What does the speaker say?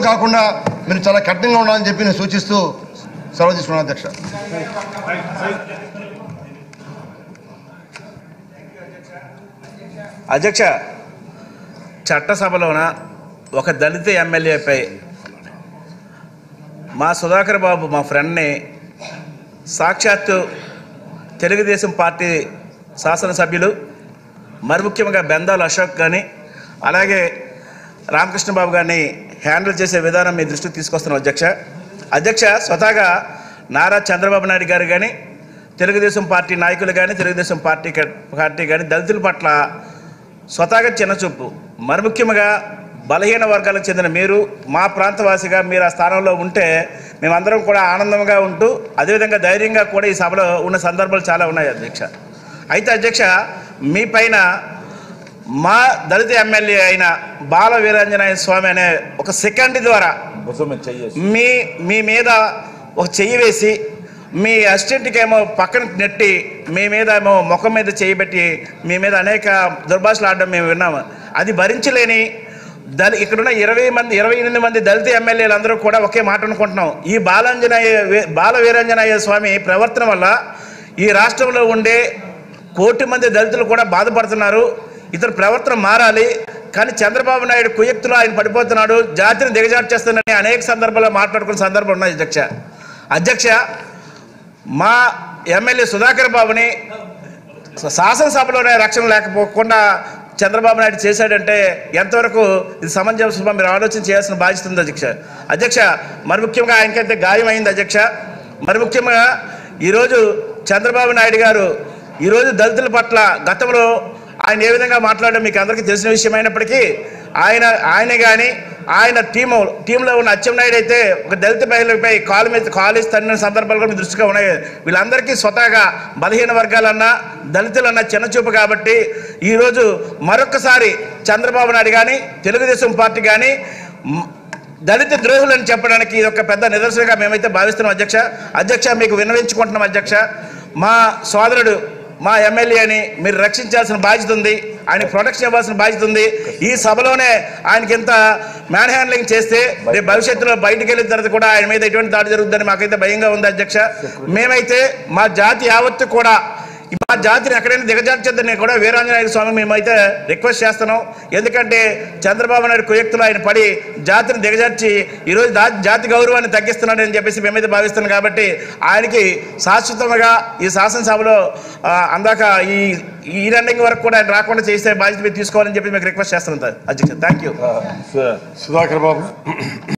కాకుండా మీరు చాలా కఠినంగా ఉండాలని చెప్పి నేను సూచిస్తూ సెలవు తీసుకున్నాను అధ్యక్ష అధ్యక్ష చట్టసభలోన ఒక దళిత ఎమ్మెల్యేపై మా సుధాకర్ బాబు మా ఫ్రెండ్ని సాక్షాత్తు తెలుగుదేశం పార్టీ శాసనసభ్యులు మరి ముఖ్యంగా బెందాల్ అశోక్ కానీ అలాగే రామకృష్ణ బాబు గారిని హ్యాండిల్ చేసే విధానం మీ దృష్టికి తీసుకొస్తున్నాం అధ్యక్ష అధ్యక్ష స్వతహాగా నారా చంద్రబాబు నాయుడు గారు కానీ తెలుగుదేశం పార్టీ నాయకులు కానీ తెలుగుదేశం పార్టీ క- పార్టీ కానీ దళితుల పట్ల స్వతహాగా చిన్నచూపు మరి ముఖ్యంగా బలహీన వర్గాలకు చెందిన మీరు మా ప్రాంతవాసిగా మీరు ఆ స్థానంలో ఉంటే మేమందరం కూడా ఆనందంగా ఉంటూ అదేవిధంగా ధైర్యంగా కూడా ఈ సభలో ఉన్న సందర్భాలు చాలా ఉన్నాయి అధ్యక్ష అయితే అధ్యక్ష మీ పైన మా దళిత ఎమ్మెల్యే అయిన బాల వీరాంజనేయ స్వామి అనే ఒక సెకండ్ ద్వారా మీ మీ మీద ఒక చెయ్యి వేసి మీ అసిస్టెంట్కి ఏమో పక్కన నెట్టి మీ మీద ఏమో ముఖం మీద చేయి పెట్టి మీ మీద అనేక దుర్భాషలు ఆడడం మేము విన్నాము అది భరించలేని దళి ఇక్కడున్న ఇరవై మంది ఇరవై ఎనిమిది మంది దళిత ఎమ్మెల్యేలు అందరూ కూడా ఒకే మాట అనుకుంటున్నాం ఈ బాలాంజనేయ వే- బాల వీరాంజనేయ స్వామి ప్రవర్తన వల్ల ఈ రాష్ట్రంలో ఉండే కోటి మంది దళితులు కూడా బాధపడుతున్నారు ఇతని ప్రవర్తన మారాలి కానీ చంద్రబాబు నాయుడు కుయుక్తులు ఆయన పడిపోతున్నాడు జాతిని దిగజార్చేస్తుందని అనేక సందర్భాల్లో మాట్లాడుకున్న సందర్భం ఉన్నాయి అధ్యక్ష అధ్యక్ష మా ఎమ్మెల్యే సుధాకర్ బాబుని శాసనసభలోనే రక్షణ లేకపోకుండా చంద్రబాబు నాయుడు చేశాడంటే ఎంతవరకు ఇది సమంజసం మీరు ఆలోచన చేయాల్సిన బాధ్యత ఉంది అధ్యక్ష అధ్యక్ష మరి ముఖ్యంగా ఆయనకైతే గాయం అయింది అధ్యక్ష మరి ముఖ్యంగా ఈరోజు చంద్రబాబు నాయుడు గారు ఈరోజు దళితుల పట్ల గతంలో ఆయన ఏ విధంగా మాట్లాడడం మీకు అందరికీ తెలిసిన విషయం అయినప్పటికీ ఆయన ఆయన కానీ ఆయన టీము టీంలో ఉన్న అచ్చెన్నాయుడు అయితే ఒక దళిత మహిళపై కాలు మీద కాలు వేసి తన్నిన సందర్భాలు కూడా మీ దృష్టిగా ఉన్నాయి వీళ్ళందరికీ స్వతహాగా బలహీన వర్గాలన్నా దళితులన్నా చిన్నచూపు కాబట్టి ఈరోజు మరొకసారి చంద్రబాబు నాయుడు కానీ తెలుగుదేశం పార్టీ కానీ మ్, దళిత ద్రోహులని చెప్పడానికి ఇది ఒక పెద్ద నిదర్శనంగా మేమైతే భావిస్తున్నాం అధ్యక్ష అధ్యక్ష మీకు విన్నవించుకుంటున్నాం అధ్యక్ష మా సోదరుడు మా ఎమ్మెల్యేని మీరు రక్షించాల్సిన బాధ్యత ఉంది ఆయన ప్రొటెక్షన్ ఇవ్వాల్సిన బాధ్యత ఉంది ఈ సభలోనే ఆయనకి ఇంత మ్యాన్ హ్యాండ్లింగ్ చేస్తే రేపు భవిష్యత్తులో బయటికి వెళ్ళిన తర్వాత కూడా ఆయన మీద ఎటువంటి దాడి జరుగుతుందని మాకైతే భయంగా ఉంది అధ్యక్ష మేమైతే మా జాతి యావత్తు కూడా మా జాతిని ఎక్కడైనా దిగజార్చొద్దని కూడా వీరాంజనేయ స్వామి మేమైతే రిక్వెస్ట్ చేస్తున్నాం ఎందుకంటే చంద్రబాబు నాయుడు కుయుక్తులు ఆయన పడి జాతిని దిగజార్చి ఈరోజు దా జాతి గౌరవాన్ని తగ్గిస్తున్నాడని చెప్పేసి మేమైతే భావిస్తున్నాం కాబట్టి ఆయనకి శాశ్వతంగా ఈ శాసనసభలో ఆ, అందాక ఈ ఈ రన్నింగ్ వరకు కూడా ఆయన రాకుండా చేసే బాధ్యత మీరు తీసుకోవాలని చెప్పి మీకు రిక్వెస్ట్ చేస్తున్నాం అధ్యక్ష థ్యాంక్ యూ సుధాకర్ బాబు